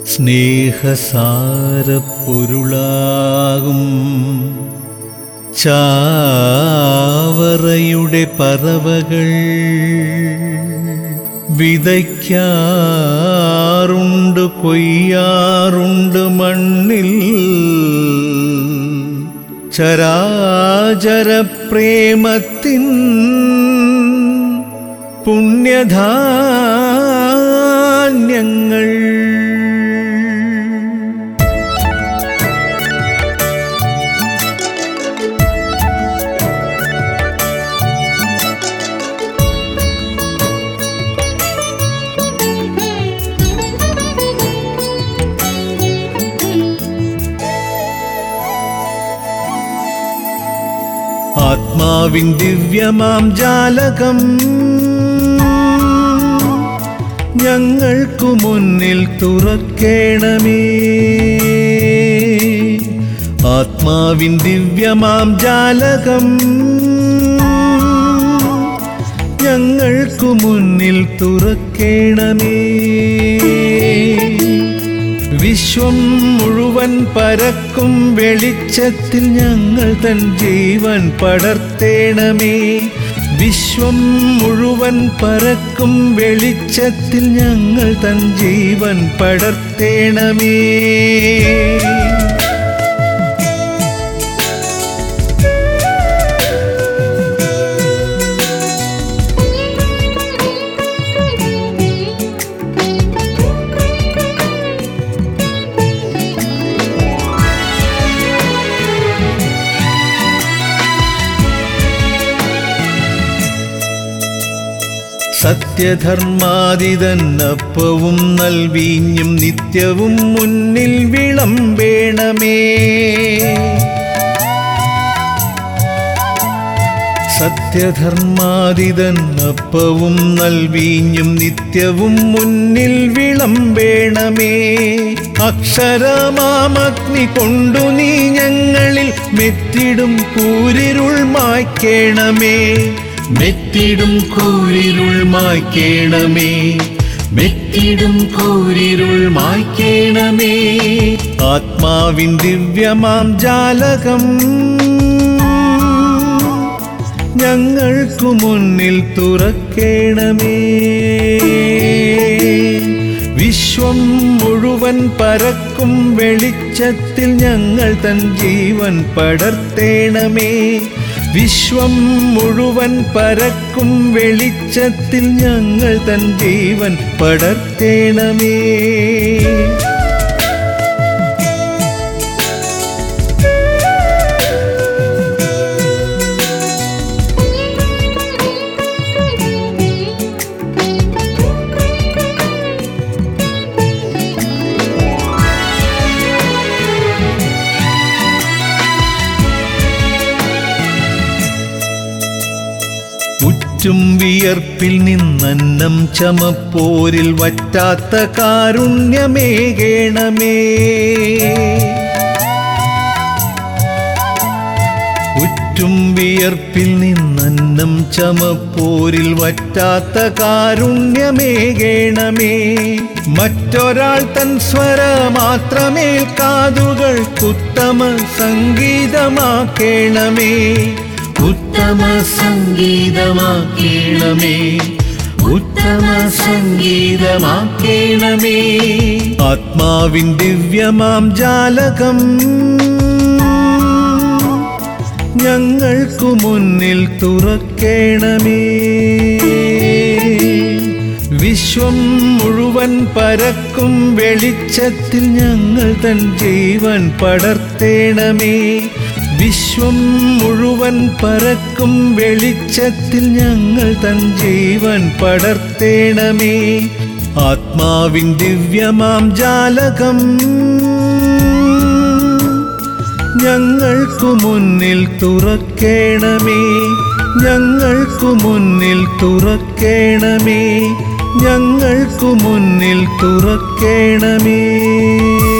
സ്നേഹസാരപ്പൊരുളാകും ചാവറയുടെ പറവകൾ വിതയ്ക്കാറുണ്ട് കൊയ്യാറുണ്ട് മണ്ണിൽ ചരാചര പ്രേമത്തിൻ പുണ്യധാന്യങ്ങൾ ആത്മാവിൻ ദിവ്യമാം ജാലകം ഞങ്ങൾക്കു മുന്നിൽ തുറക്കേണമേ ആത്മാവിൻ ദിവ്യമാം ജാലകം ഞങ്ങൾക്കു മുന്നിൽ തുറക്കേണമേ വിശ്വം മുഴുവൻ പരക്കും വെളിച്ചത്തിൽ ഞങ്ങൾ തൻ ജീവൻ പടർത്തേണമേ വിശ്വം മുഴുവൻ പരക്കും വെളിച്ചത്തിൽ ഞങ്ങൾ തൻ ജീവൻ പടർത്തേണമേ സത്യധർമാതിതന്നപ്പവും നൽവീഞ്ഞും നിത്യവും മുന്നിൽ വിളമ്പേണമേ സത്യധർമാതിതന്നപ്പവും നൽവീഞ്ഞും നിത്യവും മുന്നിൽ വിളമ്പേണമേ അക്ഷരമാമഗ്നി കൊണ്ടു നീ ഞങ്ങളിൽ മെത്തിടും കൂരിരുൾ മായ്ക്കേണമേ മെത്തിടും കൂരിരുൾ മായ്ക്കേണമേ മെത്തിടും കൂരിരുൾ മായ്ക്കേണമേ ആത്മാവിൻ ദിവ്യമാം ജാലകം ഞങ്ങൾക്കു മുന്നിൽ തുറക്കേണമേ വിശ്വം മുഴുവൻ പരക്കും വെളിച്ചത്തിൽ ഞങ്ങൾ തൻ ജീവൻ പടർത്തേണമേ വിശ്വം മുഴുവൻ പരക്കും വെളിച്ചത്തിൽ ഞങ്ങൾ തൻ ജീവൻ പടർത്തേണമേ ഉറ്റും വിയർപ്പിൽ നിന്നന്നം ചമപ്പോരിൽ വറ്റാത്ത കാരുണ്യമേകേണമേ ഉറ്റും വിയർപ്പിൽ നിന്നന്നം ചമപ്പോരിൽ വറ്റാത്ത കാരുണ്യമേകേണമേ മറ്റൊരാൾ തൻ സ്വര മാത്രമേ കാതുകൾ കുത്തമ സംഗീതമാക്കേണമേ ഉത്തമ സംഗീതമാക്കേണമേ ഉത്തമ സംഗീതമാക്കേണമേ ആത്മാവിൻ ദിവ്യമാം ജാലകം ഞങ്ങൾക്കു മുന്നിൽ തുറക്കേണമേ വിശ്വം മുഴുവൻ പരക്കും വെളിച്ചത്തിൽ ഞങ്ങൾ തൻ ജീവൻ പടർത്തേണമേ വിശ്വം മുഴുവൻ പരക്കും വെളിച്ചത്തിൽ ഞങ്ങൾ തൻ ജീവൻ പടർത്തേണമേ ആത്മാവിൻ ദിവ്യമാം ജാലകം ഞങ്ങൾക്കു മുന്നിൽ തുറക്കേണമേ ഞങ്ങൾക്കു മുന്നിൽ തുറക്കേണമേ ഞങ്ങൾക്കു മുന്നിൽ തുറക്കേണമേ